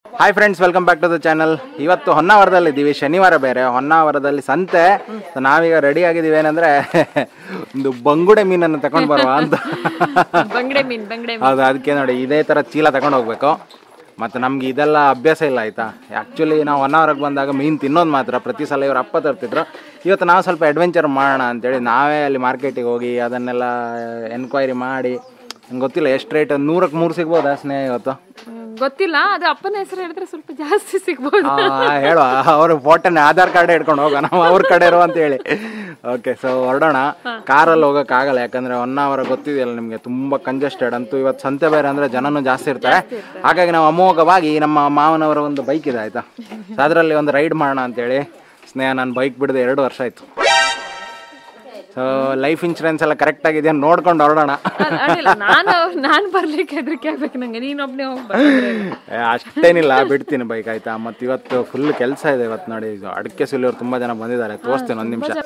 Hi friends welcome back to the channel ಇವತ್ತು ಹೊನ್ನಾವರದಲ್ಲಿ ಇದ್ದೀವಿ ಶನಿವಾರ ಬೇರೆ ಹೊನ್ನಾವರದಲ್ಲಿ ಸಂತೆ So ನಾವೀಗ ರೆಡಿ ಆಗಿದ್ದೀವಿ ಏನಂದ್ರೆ ಒಂದು ಬಂಗುಡೆ ಮೀನನ್ನು ತಗೊಂಡು ಬರುವ ಅಂತ ಬಂಗಡೆ ಮೀನ್ ಬಂಗಡೆ ಹೌದು ಅದಕ್ಕೆ ನೋಡಿ ಇದೇ ಥರ ಚೀಲ ತಗೊಂಡು ಹೋಗ್ಬೇಕು ಮತ್ತು ನಮ್ಗೆ ಇದೆಲ್ಲ ಅಭ್ಯಾಸ ಇಲ್ಲ ಆಯ್ತಾ ಆ್ಯಕ್ಚುಲಿ ನಾವು ಹೊನ್ನಾವರಕ್ಕೆ ಬಂದಾಗ ಮೀನು ತಿನ್ನೋದು ಮಾತ್ರ ಪ್ರತಿ ಸಲ ಇವ್ರು ಅಪ್ಪ ತರ್ತಿದ್ರು ಇವತ್ತು ನಾವು ಸ್ವಲ್ಪ ಅಡ್ವೆಂಚರ್ ಮಾಡೋಣ ಅಂತೇಳಿ ನಾವೇ ಅಲ್ಲಿ ಮಾರ್ಕೆಟಿಗೆ ಹೋಗಿ ಅದನ್ನೆಲ್ಲ ಎನ್ಕ್ವೈರಿ ಮಾಡಿ ನಂಗೆ ಗೊತ್ತಿಲ್ಲ ಎಷ್ಟು ರೇಟ್ ನೂರಕ್ಕೆ ಮೂರು ಸಿಗ್ಬೋದಾ ಸ್ನೇಹ ಇವತ್ತು ಗೊತ್ತಿಲ್ಲ ಅದು ಅಪ್ಪನ ಹೆಸರು ಹೇಳಿದ್ರೆ ಸ್ವಲ್ಪ ಜಾಸ್ತಿ ಸಿಗ್ಬೋದು ಆ, ಹೇಳುವ ಅವ್ರ ಫೋಟೋನ ಆಧಾರ್ ಕಾರ್ಡ್ ಹಿಡ್ಕೊಂಡು ಹೋಗೋಣ ನಾವು ಅವ್ರ ಕಡೆ ಇರೋ ಅಂತ ಹೇಳಿ ಓಕೆ ಸೊ ಹೊರಡೋಣ ಕಾರಲ್ಲಿ ಹೋಗೋಕ್ಕಾಗಲ್ಲ ಯಾಕಂದ್ರೆ ಒನ್ ಅವರ್ ಗೊತ್ತಿದೆಯಲ್ಲ ನಿಮಗೆ ತುಂಬಾ ಕಂಜೆಸ್ಟೆಡ್ ಅಂತೂ ಇವತ್ತು ಸಂತೆ ಬೇರೆ ಅಂದ್ರೆ ಜನನೂ ಜಾಸ್ತಿ ಇರ್ತಾರೆ ಹಾಗಾಗಿ ನಾವು ಅಮೋಘವಾಗಿ ನಮ್ಮ ಮಾವನವರ ಒಂದು ಬೈಕ್ ಇದೆ ಆಯ್ತಾ ಸೊ ಅದರಲ್ಲಿ ಒಂದು ರೈಡ್ ಮಾಡೋಣ ಅಂತೇಳಿ ಸ್ನೇಹ ನಾನು ಬೈಕ್ ಬಿಡದೆ ಎರಡು ವರ್ಷ ಆಯ್ತು ಸೊ ಲೈಫ್ ಇನ್ಶೂರೆನ್ಸ್ ಎಲ್ಲ ಕರೆಕ್ಟ್ ಆಗಿದೆಯಾ ನೋಡ್ಕೊಂಡು ಹೊರಡೋಣ ಅದ್- ಅಡ್ಡಿಲ್ಲ ನಾನು ನಾನು ಬರ್ಲಿಕ್ಕೆ ಹೆದರಿಕೆ ಆಗ್ಬೇಕು ನಂಗೆ ನೀನೊಬ್ನೇ ಹೋಗಿ ಬರ್ತಿದ್ರೆ ಏ, ಅಷ್ಟೇನಿಲ್ಲ ಬಿಡ್ತೀನಿ ಬೈಕ್ ಆಯ್ತಾ ಮತ್ತು ಇವತ್ತು ಫುಲ್ ಕೆಲಸ ಇದೆ ಇವತ್ತು ನೋಡಿ ಇದು ಅಡಿಕೆ ಸುಲಿಯೋರು ತುಂಬಾ ಜನ ಬಂದಿದ್ದಾರೆ ತೋರಿಸ್ತೀನಿ ಒಂದು ನಿಮಿಷ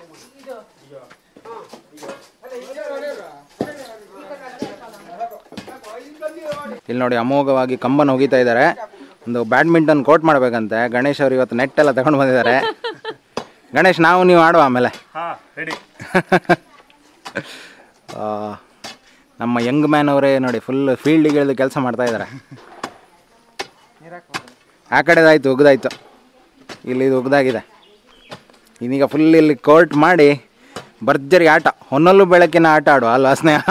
ಇಲ್ಲಿ ನೋಡಿ ಅಮೋಘವಾಗಿ ಕಂಬನ ಹೋಗಿತಾ ಇದ್ದಾರೆ ಒಂದು ಬ್ಯಾಡ್ಮಿಂಟನ್ ಕೋರ್ಟ್ ಮಾಡ್ಬೇಕಂತೆ ಗಣೇಶ್ ಅವರು ಇವತ್ತು ನೆಟ್ ಎಲ್ಲ ತಗೊಂಡು ಬಂದಿದ್ದಾರೆ ಗಣೇಶ್ ನಾವು ನೀವು ಆಡುವ ಆಮೇಲೆ ಆ, ನಮ್ಮ ಯಂಗ್ ಮ್ಯಾನ್ ಅವರೇ ನೋಡಿ ಫುಲ್ ಫೀಲ್ಡಿಗೆ ಇಳಿದು ಕೆಲಸ ಮಾಡ್ತಾ ಇದ್ದಾರೆ ಆ ಕಡೆದಾಯ್ತು ಉಗ್ದಾಯ್ತು ಇಲ್ಲಿ ಇದು ಉಗ್ದಾಗಿದೆ ಇನ್ನೀಗ ಫುಲ್ ಇಲ್ಲಿ ಕೋರ್ಟ್ ಮಾಡಿ ಭರ್ಜರಿ ಆಟ ಹೊನ್ನಲ್ಲು ಬೆಳಕಿನ ಆಟ ಆಡುವ ಅಲ್ವಾ ಸ್ನೇಹ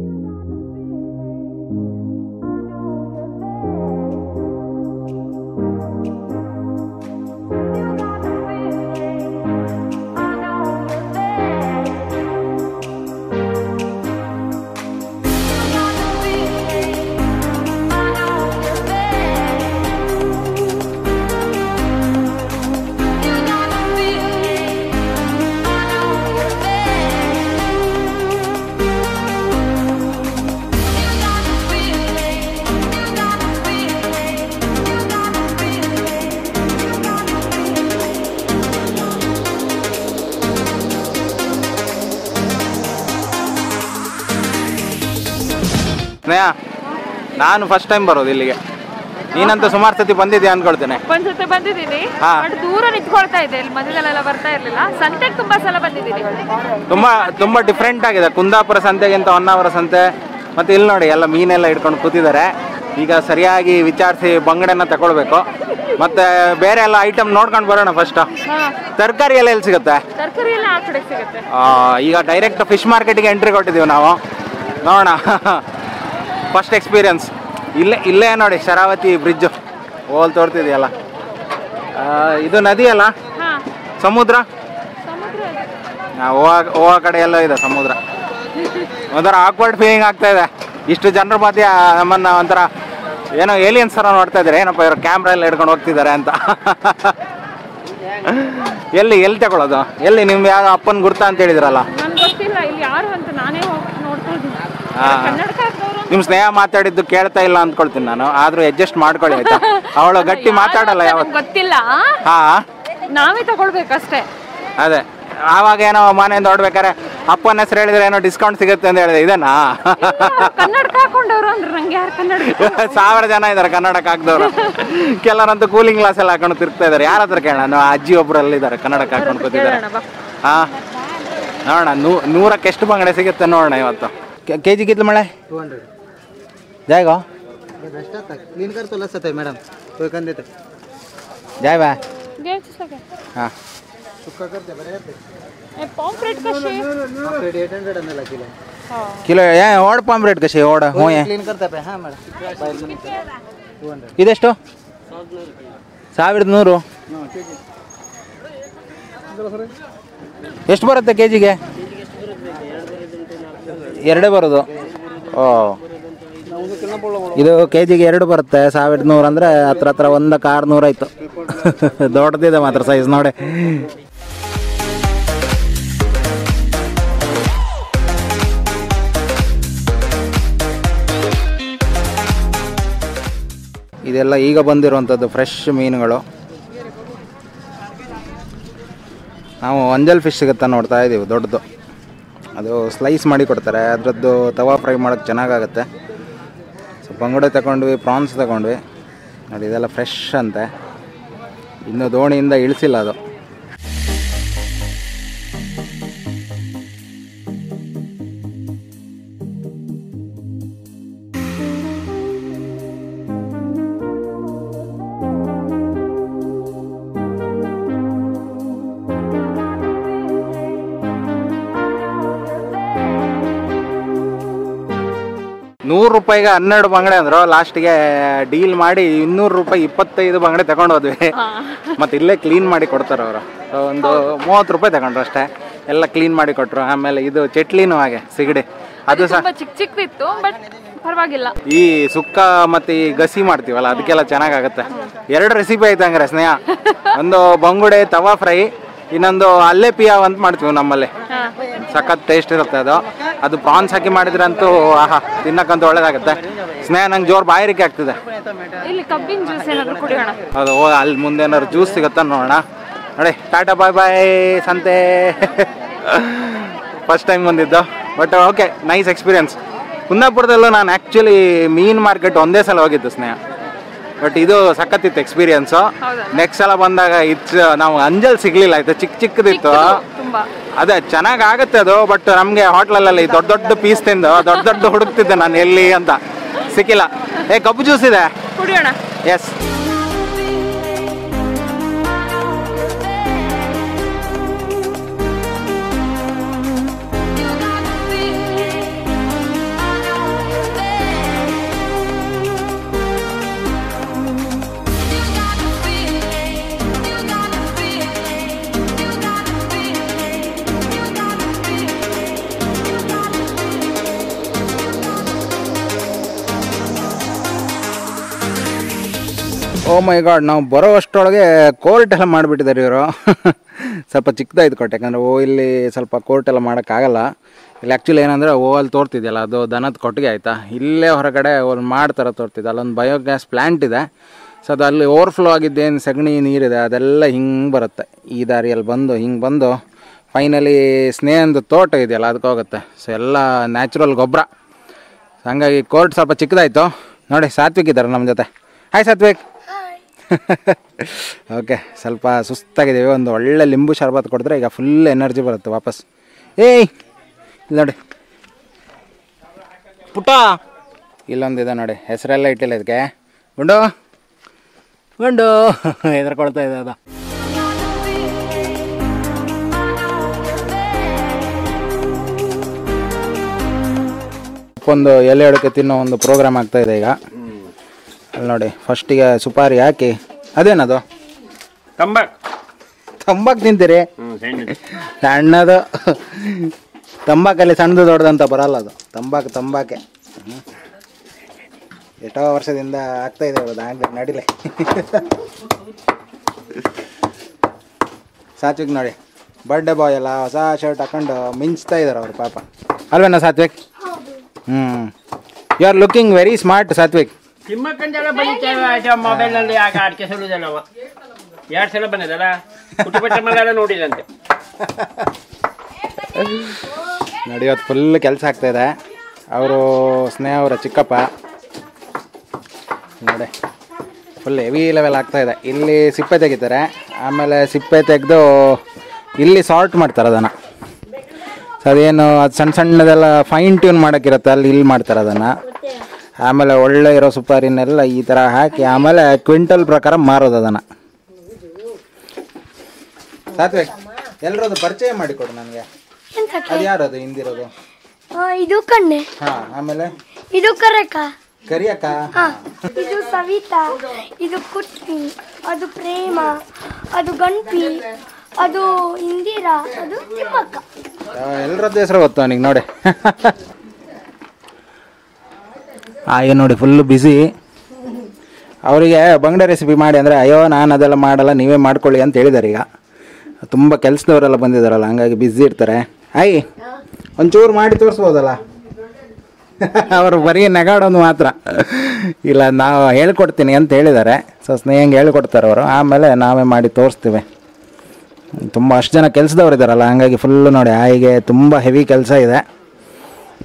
ಸ್ನೇಹ ನಾನು ಫಸ್ಟ್ ಟೈಮ್ ಬರೋದು ಇಲ್ಲಿಗೆ ನೀನಂತೂ ಸುಮಾರು ಸತಿ ಬಂದಿದ್ಯಾ ಅಂದ್ಕೊಳ್ತೇನೆ ಒಂದ್ಸತಿ ಬಂದಿದ್ದೀನಿ ಹಾ. ಬಟ್ ದೂರ ನಿಂತ್ಕೊಳ್ತಾ ಇದ್ದೆ ಇಲ್ಲಿ ಮಧ್ಯದಲ್ಲೆಲ್ಲ ಬರ್ತಾ ಇರ್ಲಿಲ್ಲ ಸಂತೆಗೆ ತುಂಬಾ ಸಲ ಬಂದಿದ್ದೀನಿ ತುಂಬಾ ತುಂಬಾ ಡಿಫ್ರೆಂಟ್ ಆಗಿದೆ ಕುಂದಾಪುರ ಸಂತೆಗಿಂತ ಹೊನ್ನಾವರ ಸಂತೆ ಮತ್ತೆ ಇಲ್ಲಿ ನೋಡಿ ಎಲ್ಲ ಮೀನೆಲ್ಲ ಇಟ್ಕೊಂಡು ಕೂತಿದ್ದಾರೆ ಈಗ ಸರಿಯಾಗಿ ವಿಚಾರಿಸಿ ಬಂಗಡೆನ ತಗೊಳ್ಬೇಕು ಮತ್ತೆ ಬೇರೆ ಎಲ್ಲ ಐಟಮ್ ನೋಡ್ಕೊಂಡು ಬರೋಣ ಫಸ್ಟ್ ಹಾ ತರಕಾರಿ ಎಲ್ಲ ಎಲ್ಲಿ ಸಿಗುತ್ತೆ ತರಕಾರಿ ಎಲ್ಲ ಆ ಕಡೆ ಸಿಗುತ್ತೆ ಆ, ಈಗ ಡೈರೆಕ್ಟ್ ಫಿಶ್ ಮಾರ್ಕೆಟಿಗೆ ಎಂಟ್ರಿ ಕೊಟ್ಟಿದ್ದೀವಿ ನಾವು ನೋಡೋಣ ಫಸ್ಟ್ ಎಕ್ಸ್ಪೀರಿಯನ್ಸ್ ಇಲ್ಲೇ ಇಲ್ಲೇ ನೋಡಿ ಶರಾವತಿ ಬ್ರಿಡ್ಜ್ ಹೋಲ್ ತೋರ್ತಿದೆಯಲ್ಲ ಆ, ಇದು ನದಿ ಅಲ್ಲ ಹಾ ಸಮುದ್ರ ಸಮುದ್ರ ಇದೆ. ಆ, ಹೋಗೋ ಹೋಗೋ ಕಡೆ ಎಲ್ಲ ಇದೆ ಸಮುದ್ರ ಒಂಥರ ಆಕ್ವರ್ಡ್ ಫೀಲಿಂಗ್ ಆಗ್ತಾ ಇದೆ ಇಷ್ಟು ಜನರ ಮಧ್ಯೆ ನಮ್ಮನ್ನ ಒಂಥರ ಏನೋ ಏಲಿಯನ್ಸ್ ಥರ ನೋಡ್ತಾ ಇದ್ದಾರೆ ಏನಪ್ಪ ಇವರು ಕ್ಯಾಮ್ರಾ ಎಲ್ಲ ಹಿಡ್ಕೊಂಡು ಹೋಗ್ತಿದ್ದಾರೆ ಅಂತ ಎಲ್ಲಿ ಎಲ್ಲಿ ತಗೊಳ್ಳೋದು ಎಲ್ಲಿ ನಿಮ್ಗೆ ಯಾವ ಅಪ್ಪನ ಗುರ್ತ ಅಂತ ಹೇಳಿದ್ರಲ್ಲ ನನ್ಗೆ ಗೊತ್ತಿಲ್ಲ ಇಲ್ಲಿ ಯಾರು ಅಂತ ನಾನೇ ಹೋಗಿ ನೋಡ್ತಾ ಇದ್ದೀನಿ ಹಾ. ಕನ್ನಡಕ ಹಾಕ್ದವ್ರು ನಿಮ್ಮ ಸ್ನೇಹ ಮಾತಾಡಿದ್ದು ಕೇಳ್ತಾ ಇಲ್ಲ ಅಂದ್ಕೊಳ್ತೀನಿ ನಾನು ಆದ್ರೂ ಅಡ್ಜಸ್ಟ್ ಮಾಡ್ಕೊಳ್ಳಿ ಆಯ್ತಾ ಅವಳು ಗಟ್ಟಿ ಮಾತಾಡಲ್ಲ ಅಂತ ಯಾವತ್ತು ನಂಗ್ ಗೊತ್ತಿಲ್ಲ ಹಾ ನಾವೇ ತಗೊಳ್ಬೇಕಷ್ಟೇ ಅದೇ ಆವಾಗ ಏನೋ ಮನೆಯಿಂದ ಹೊಡ್ಬೇಕಾರೆ ಅಪ್ಪನ ಹೆಸರು ಹೇಳಿದ್ರೆ ಏನೋ ಡಿಸ್ಕೌಂಟ್ ಸಿಗುತ್ತೆ ಅಂತ ಹೇಳಿದೆ ಇದನ್ನಾ ಕನ್ನಡಕ ಹಾಕೊಂಡವ್ರು ಅಂದ್ರೆ ನಂಗೆ ಯಾರು ಕನ್ನಡ ಸಾವಿರ ಜನ ಇದ್ದಾರೆ ಕನ್ನಡಕ್ಕೆ ಹಾಕ್ದವ್ರು ಕೆಲವರಂತೂ ಕೂಲಿಂಗ್ ಗ್ಲಾಸ್ ಎಲ್ಲ ಹಾಕೊಂಡು ತಿರ್ಗ್ತಾ ಇದ್ದಾರೆ ಯಾರ ಹತ್ರ ಕೇಳೋಣ ನಾವು ಅಜ್ಜಿ ಒಬ್ರಲ್ಲಿ ಇದ್ದಾರೆ ಕನ್ನಡಕ್ಕೆ ಹಾಕೊಂಡು ಕೂತಿದ್ದಾರೆ ಕೇಳೋಣ ಬಾ ಹಾ ನೋಡೋಣ ನೂ ನೂರಕ್ಕೆ ಎಷ್ಟು ಬಂಗಡೆ ಸಿಗುತ್ತೆ ನೋಡೋಣ ಇವತ್ತು ಕೆ ಜಿ ಕಿತ್ಲು ಮಳೆ टू हंड्रेड ಜಾಯ್ಗೋ बेस्ट आता क्लीन कर तो लसत आहे मॅडम तो एखाद देते ಜಾಯ್ ಬಾ घ्यायचं सगळं हां सुक्का करते बरं येते हे पॉम्फ्रेट कसे आपल्याकडे एट हंड्रेड आणला किलो ಕಿಲೋ ಏ ಓಡ್ ಪಾಂಬ್ರೇಟ್ ಕಶಿ ಓಡ ಹ್ಞೂ ಏ क्लीन करता पे हां मॅडम टू हंड्रेड ಇದೆಷ್ಟು ಸಾವಿರದ ನೂರು ಎಷ್ಟು ಬರುತ್ತೆ ಕೆ ಜಿಗೆ ಎರಡೇ ಬರೋದು ಓ ಇದು ಕೆ ಜಿಗೆ ಎರಡು ಬರುತ್ತೆ ಸಾವಿರದ ನೂರು ಅಂದರೆ ಹತ್ರ ಹತ್ರ ಒಂದಕ್ಕೆ ಆರುನೂರು ಆಯಿತು ದೊಡ್ಡದಿದೆ ಮಾತ್ರ ಸೈಜ್ ನೋಡಿ ಇದೆಲ್ಲ ಈಗ ಬಂದಿರುವಂಥದ್ದು ಫ್ರೆಶ್ ಮೀನುಗಳು ನಾವು ಅಂಜಲ್ ಫಿಶ್ ಸಿಗುತ್ತಾ ನೋಡ್ತಾ ಇದ್ದೀವಿ ದೊಡ್ಡದು ಅದು ಸ್ಲೈಸ್ ಮಾಡಿ ಕೊಡ್ತಾರೆ ಅದರದ್ದು ತವಾ ಫ್ರೈ ಮಾಡೋಕ್ಕೆ ಚೆನ್ನಾಗಾಗುತ್ತೆ ಸೊ ಬಂಗುಡೆ ತಗೊಂಡ್ವಿ ಪ್ರಾನ್ಸ್ ತಗೊಂಡ್ವಿ ನೋಡಿ ಇದೆಲ್ಲ ಫ್ರೆಶ್ ಅಂತೆ ಇನ್ನು ದೋಣಿಯಿಂದ ಇಳಿಸಿಲ್ಲ ಅದು ನೂರು ರೂಪಾಯಿಗೆ ಹನ್ನೆರಡು ಬಂಗಡೆ ಅಂದ್ರು ಲಾಸ್ಟ್ಗೆ ಡೀಲ್ ಮಾಡಿ ಇನ್ನೂರು ರೂಪಾಯಿ ಇಪ್ಪತ್ತೈದು ಬಂಗಡೆ ತಗೊಂಡು ಹೋದ್ವಿ ಮತ್ತೆ ಇಲ್ಲೇ ಕ್ಲೀನ್ ಮಾಡಿ ಕೊಡ್ತಾರೆ ಅವರು ಒಂದು ಮೂವತ್ತು ರೂಪಾಯಿ ತಗೊಂಡ್ರು ಅಷ್ಟೇ ಎಲ್ಲ ಕ್ಲೀನ್ ಮಾಡಿ ಕೊಟ್ರು ಆಮೇಲೆ ಇದು ಚಟ್ಲಿನೂ ಹಾಗೆ ಸಿಗಡಿ ಅದು ಸಹ ತುಂಬಾ ಚಿಕ್ಕ ಚಿಕ್ಕದಿತ್ತು ಬಟ್ ಪರವಾಗಿಲ್ಲ ಈ ಸುಕ್ಕ ಮತ್ತೆ ಈ ಗಸಿ ಮಾಡ್ತೀವಲ್ಲ ಅದಕ್ಕೆಲ್ಲ ಚೆನ್ನಾಗಾಗತ್ತೆ ಎರಡು ರೆಸಿಪಿ ಆಯ್ತು ಹಂಗಾರೆ ಸ್ನೇಹ ಒಂದು ಬಂಗುಡೆ ತವಾ ಫ್ರೈ ಇನ್ನೊಂದು ಅಲ್ಲೇ ಪಿಯಾವ್ ಅಂತ ಮಾಡ್ತೀವಿ ನಮ್ಮಲ್ಲಿ ಹಾ ಸಖತ್ ಟೇಸ್ಟ್ ಇರುತ್ತೆ ಅದು ಅದು ಪ್ರಾನ್ಸ್ ಹಾಕಿ ಮಾಡಿದ್ರಂತೂ ಆಹಾ ತಿನ್ನಕ್ಕಂತೂ ಒಳ್ಳೇದಾಗುತ್ತೆ ಸ್ನೇಹ ನಂಗೆ ಜೋರು ಬಾಯಾರಿಕೆ ಆಗ್ತಿದೆ ಇಲ್ಲಿ ಕಬ್ಬಿನ ಜ್ಯೂಸ್ ಏನಾದ್ರು ಕುಡಿಯೋಣ ಅದು ಓ ಅಲ್ಲಿ ಮುಂದೆ ಏನಾದ್ರು ಜ್ಯೂಸ್ ಸಿಗುತ್ತಾ ನೋಡೋಣ ನೋಡಿ ಟಾಟಾ ಬಾಯ್ ಬಾಯ್ ಸಂತೆ ಫಸ್ಟ್ ಟೈಮ್ ಬಂದಿದ್ದು ಬಟ್ ಓಕೆ ನೈಸ್ ಎಕ್ಸ್ಪೀರಿಯನ್ಸ್ ಕುಂದಾಪುರದಲ್ಲೂ ನಾನು ಆ್ಯಕ್ಚುಲಿ ಮೀನ್ ಮಾರ್ಕೆಟ್ ಒಂದೇ ಸಲ ಹೋಗಿದ್ದು ಸ್ನೇಹ ಬಟ್ ಇದು ಸಖತ್ತಿತ್ತು ಎಕ್ಸ್ಪೀರಿಯನ್ಸು ಹೌದಾ? ನೆಕ್ಸ್ಟ್ ಸಲ ಬಂದಾಗ ಇಟ್ಸ್ ನಾವು ಅಂಜಲ್ ಸಿಗ್ಲಿಲ್ಲ ಆಯ್ತು ಚಿಕ್ಕ ಚಿಕ್ಕದಿತ್ತು ತುಂಬಾ ಅದೇ ಚೆನ್ನಾಗಿ ಆಗುತ್ತೆ ಅದು ಬಟ್ ನಮಗೆ ಹೋಟ್ಲಲ್ಲಿ ದೊಡ್ಡ ದೊಡ್ಡ ಪೀಸ್ ತಿಂದು ದೊಡ್ಡ ದೊಡ್ಡ ಹುಡುಕ್ತಿದ್ದೆ ನಾನು ಎಲ್ಲಿ ಅಂತ ಸಿಕ್ಕಿಲ್ಲ ಏ ಕಬ್ಬು ಜ್ಯೂಸ್ ಇದೆ ಕುಡಿಯೋಣ ಎಸ್ ಓ ಮೈ ಗಾಡ್ ನಾವು ಬರೋ ಅಷ್ಟರೊಳಗೆ ಕೋರ್ಟ್ ಎಲ್ಲ ಮಾಡಿಬಿಟ್ಟಿದ್ದಾರೆ ಇವರು ಸ್ವಲ್ಪ ಚಿಕ್ಕದಾಯ್ತು ಕೊಟ್ಟೆ ಯಾಕಂದರೆ ಓ ಇಲ್ಲಿ ಸ್ವಲ್ಪ ಕೋರ್ಟ್ ಎಲ್ಲ ಮಾಡೋಕ್ಕಾಗಲ್ಲ ಇಲ್ಲಿ ಆ್ಯಕ್ಚುಲಿ ಏನಂದರೆ ಓ ಅಲ್ಲಿ ತೋರ್ತಿದ್ಯಲ್ಲ ಅದು ದನದ ಕೊಟ್ಟಿಗೆ ಆಯಿತಾ ಇಲ್ಲೇ ಹೊರಗಡೆ ಒಂದು ಮಾಡ್ತಾರ ತೋರ್ತಿದ್ದೆ ಅಲ್ಲೊಂದು ಬಯೋಗ್ಯಾಸ್ ಪ್ಲ್ಯಾಂಟ್ ಇದೆ ಸೊ ಅದು ಅಲ್ಲಿ ಓವರ್ಫ್ಲೋ ಆಗಿದ್ದೇನು ಸಗಣಿ ನೀರಿದೆ ಅದೆಲ್ಲ ಹಿಂಗೆ ಬರುತ್ತೆ ಈ ದಾರಿಯಲ್ಲಿ ಬಂದು ಹಿಂಗೆ ಬಂದು ಫೈನಲಿ ಸ್ನೇಹಂದು ತೋಟ ಇದೆಯಲ್ಲ ಅದಕ್ಕೆ ಹೋಗುತ್ತೆ ಸೊ ಎಲ್ಲ ನ್ಯಾಚುರಲ್ ಗೊಬ್ಬರ ಹಂಗಾಗಿ ಕೋರ್ಟ್ ಸ್ವಲ್ಪ ಚಿಕ್ಕದಾಯಿತು ನೋಡಿ ಸಾತ್ವಿಕ್ ಇದ್ದಾರೆ ನಮ್ಮ ಜೊತೆ ಹಾಯ್ ಸಾತ್ವಿಕ್ ಓಕೆ ಸ್ವಲ್ಪ ಸುಸ್ತಾಗಿದ್ದೀವಿ ಒಂದು ಒಳ್ಳೆ ಲಿಂಬು ಶರ್ಬತ್ ಕೊಡಿದ್ರೆ ಈಗ ಫುಲ್ ಎನರ್ಜಿ ಬರುತ್ತೆ ವಾಪಸ್ ಏಯ್ ಇಲ್ಲಿ ನೋಡಿ ಪುಟ್ಟ ಇಲ್ಲೊಂದಿದೆ ನೋಡಿ ಹೆಸರೆಲ್ಲ ಇಟ್ಟಿಲ್ಲ ಇದಕ್ಕೆ ಗುಂಡು ಗುಂಡು ಹೆದರ್ಕೊಳ್ತಾ ಇದೆ ಅದು ಒಂದು ಎಲೆ ಅಡಿಕೆ ತಿನ್ನೋ ಒಂದು ಪ್ರೋಗ್ರಾಮ್ ಆಗ್ತಾ ಇದೆ ಈಗ ಅಲ್ಲಿ ನೋಡಿ ಫಸ್ಟಿಗೆ ಸುಪಾರಿ ಹಾಕಿ ಅದೇನದು ತಂಬಾಕ್ ತಂಬಾಕು ತಿಂತೀರಿ ಹ್ಮ್ ಸಣ್ಣದು ಸಣ್ಣದು ತಂಬಾಕಲ್ಲಿ ಸಣ್ಣದು ದೊಡ್ಡದಂತ ಬರಲ್ಲ ಅದು ತಂಬಾಕು ತಂಬಾಕೆ ಹ್ಮ್. ಎಷ್ಟೋ ವರ್ಷದಿಂದ ಆಗ್ತಾ ಇದೆ ಅದು ಹಂಗೆ ನಡಿಲೆ ಸಾತ್ವಿಕ್ ನೋಡಿ ಬರ್ಡೇ ಬಾಯ್ ಎಲ್ಲ ಹೊಸ ಶರ್ಟ್ ಹಾಕೊಂಡು ಮಿಂಚ್ತಾ ಇದ್ದಾರೆ ಅವ್ರು ಪಾಪ ಅಲ್ವೇನಾ ಸಾತ್ವಿಕ್ ಹ್ಞೂ you are looking very smart Satvik ತಿಮ್ಮಕ್ಕಂದೆಲ್ಲ ಬಂದಿತ್ತೇವೆ ಮೊಬೈಲಲ್ಲಿ ಆಗ ಆಡ್ಕೆ ಸುಳಿದಲ್ಲ ಅವ ಎರಡು ಸಲ ಬಂದದಲ್ಲ ಕುಟುಂಬ ಮನೆಲ್ಲ ನೋಡಿದಂತೆ ನೋಡಿ ಇವತ್ತು ಫುಲ್ ಕೆಲಸ ಆಗ್ತಾ ಇದೆ ಅವರು ಸ್ನೇಹ ಅವರ ಚಿಕ್ಕಪ್ಪ ನೋಡಿ ಫುಲ್ ಹೆವಿ ಲೆವೆಲ್ ಆಗ್ತಾ ಇದೆ ಇಲ್ಲಿ ಸಿಪ್ಪೆ ತೆಗಿತಾರೆ ಆಮೇಲೆ ಸಿಪ್ಪೆ ತೆಗೆದು ಇಲ್ಲಿ ಸಾರ್ಟ್ ಮಾಡ್ತಾರೆ ಅದನ್ನು ಸೊ ಅದೇನು ಅದು ಸಣ್ಣ ಸಣ್ಣದೆಲ್ಲ ಫೈನ್ ಟ್ಯೂನ್ ಮಾಡೋಕ್ಕಿರುತ್ತೆ ಅಲ್ಲಿ ಇಲ್ಲಿ ಮಾಡ್ತಾರೆ ಅದನ್ನು ಆಮೇಲೆ ಒಳ್ಳೆ ಇರೋ ಸುಪಾರಿನೆಲ್ಲ ಈ ಥರ ಹಾಕಿ ಆಮೇಲೆ ಕ್ವಿಂಟಲ್ ಪ್ರಕಾರ ಮಾರೋದು ಅದನ್ನು ಸಾತ್ವಿಕ್ ಎಲ್ಲರದು ಪರಿಚಯ ಮಾಡಿಕೊಡು ನನಗೆ ಅದು ಯಾರದು ಹಿಂದಿರೋದು ಆ, ಇದು ಕಣ್ಣೆ ಹಾ ಆಮೇಲೆ ಇದು ಕರಕ ಕರಿಯಕ್ಕ ಆ, ಇದು ಸವಿತಾ ಇದು ಕುಟ್ಟಿ ಅದು ಪ್ರೇಮ ಅದು ಗಣಪಿ ಅದು ಇಂದಿರಾ ಅದು ತಿಮ್ಮಕ್ಕ ಎಲ್ಲರದ್ದು ಹೆಸರು ಗೊತ್ತು ಅವನಿಗೆ ನೋಡಿ ಆಯ್ಯ ನೋಡಿ ಫುಲ್ಲು ಬ್ಯುಸಿ ಅವರಿಗೆ ಬಂಗಡೆ ರೆಸಿಪಿ ಮಾಡಿ ಅಂದರೆ ಅಯ್ಯೋ ನಾನು ಅದೆಲ್ಲ ಮಾಡಲ್ಲ ನೀವೇ ಮಾಡ್ಕೊಳ್ಳಿ ಅಂತ ಹೇಳಿದ್ದಾರೆ ಈಗ ತುಂಬ ಕೆಲಸದವರೆಲ್ಲ ಬಂದಿದ್ದಾರಲ್ಲ ಹಂಗಾಗಿ ಬ್ಯುಸಿ ಇರ್ತಾರೆ ಆಯ್ ಒಂಚೂರು ಮಾಡಿ ತೋರಿಸ್ಬೋದಲ್ಲ ಅವರು ಬರೀ ನೆಗಾಡೋದು ಮಾತ್ರ ಇಲ್ಲ ನಾವು ಹೇಳ್ಕೊಡ್ತೀನಿ ಅಂತ ಹೇಳಿದ್ದಾರೆ ಸೊ ಸ್ನೇಹಂಗೆ ಹೇಳ್ಕೊಡ್ತಾರೆ ಅವರು ಆಮೇಲೆ ನಾವೇ ಮಾಡಿ ತೋರಿಸ್ತೀವಿ ತುಂಬ ಅಷ್ಟು ಜನ ಕೆಲಸದವ್ರು ಇದ್ದಾರಲ್ಲ ಹಂಗಾಗಿ ಫುಲ್ಲು ನೋಡಿ ಆಯಿಗೆ ತುಂಬ ಹೆವಿ ಕೆಲಸ ಇದೆ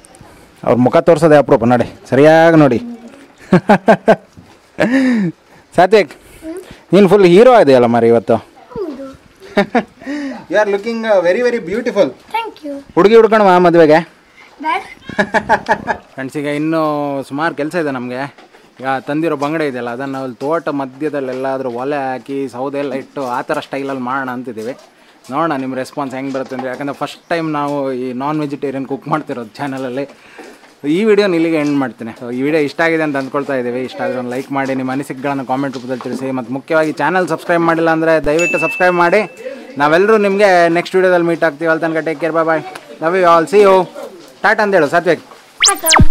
ಅವ್ರ ಮುಖ ತೋರಿಸೋದೇ ಅಪರೂಪ ನೋಡಿ ಸರಿಯಾಗಿ ನೋಡಿ ಸಾತ್ವಿಕ್ ನೀನು ಫುಲ್ ಹೀರೋ ಇದೆಯಲ್ಲ ಮರಿ ಇವತ್ತು ಹೌದು you are looking very very beautiful thank you ಹುಡುಗಿ ಹುಡ್ಕಣವ ಮದುವೆಗೆ ಬ್ಯಾಡ್ ಫ್ರೆಂಡ್ಸ್ ಈಗ ಇನ್ನೂ ಸುಮಾರು ಕೆಲಸ ಇದೆ ನಮಗೆ ಈಗ ತಂದಿರೋ ಬಂಗಡೆ ಇದೆಯಲ್ಲ ಅದನ್ನು ಅಲ್ಲಿ ತೋಟ ಮಧ್ಯದಲ್ಲಿ ಎಲ್ಲಾದರೂ ಒಲೆ ಹಾಕಿ ಸೌದೆ ಎಲ್ಲ ಇಟ್ಟು ಆ ಥರ ಸ್ಟೈಲಲ್ಲಿ ಮಾಡೋಣ ಅಂತಿದ್ದೀವಿ ನೋಡೋಣ ನಿಮ್ಮ ರೆಸ್ಪಾನ್ಸ್ ಹೆಂಗೆ ಬರುತ್ತೆ ಅಂದರೆ ಯಾಕಂದರೆ ಫಸ್ಟ್ ಟೈಮ್ ನಾವು ಈ ನಾನ್ ವೆಜಿಟೇರಿಯನ್ ಕುಕ್ ಮಾಡ್ತಿರೋದು ಚಾನಲಲ್ಲಿ ಈ ವಿಡಿಯೋನ ಇಲ್ಲಿಗೆ ಎಂಡ್ ಮಾಡ್ತೀನಿ ಸೊ ಈ ವಿಡಿಯೋ ಇಷ್ಟ ಆಗಿದೆ ಅಂತ ಅಂದ್ಕೊಳ್ತಾ ಇದ್ದೀವಿ ಇಷ್ಟ ಆದರೆ ಒಂದು ಲೈಕ್ ಮಾಡಿ ನಿಮ್ಮ ಅನಿಸಿಕೆಗಳನ್ನು ಕಾಮೆಂಟ್ ರೂಪದಲ್ಲಿ ತಿಳಿಸಿ ಮತ್ತು ಮುಖ್ಯವಾಗಿ ಚಾನಲ್ ಸಬ್ಸ್ಕ್ರೈಬ್ ಮಾಡಿಲ್ಲ ಅಂದರೆ ದಯವಿಟ್ಟು ಸಬ್ಸ್ಕ್ರೈಬ್ ಮಾಡಿ ನಾವೆಲ್ಲರೂ ನಿಮಗೆ ನೆಕ್ಸ್ಟ್ ವಿಡಿಯೋದಲ್ಲಿ ಮೀಟ್ ಆಗ್ತೀವಿ ಅಲ್ಲಿ ತನಕ take care bye love you all see you tata ಅಂತೇಳು ಸಾತ್ವಿಕ್ ಆಟ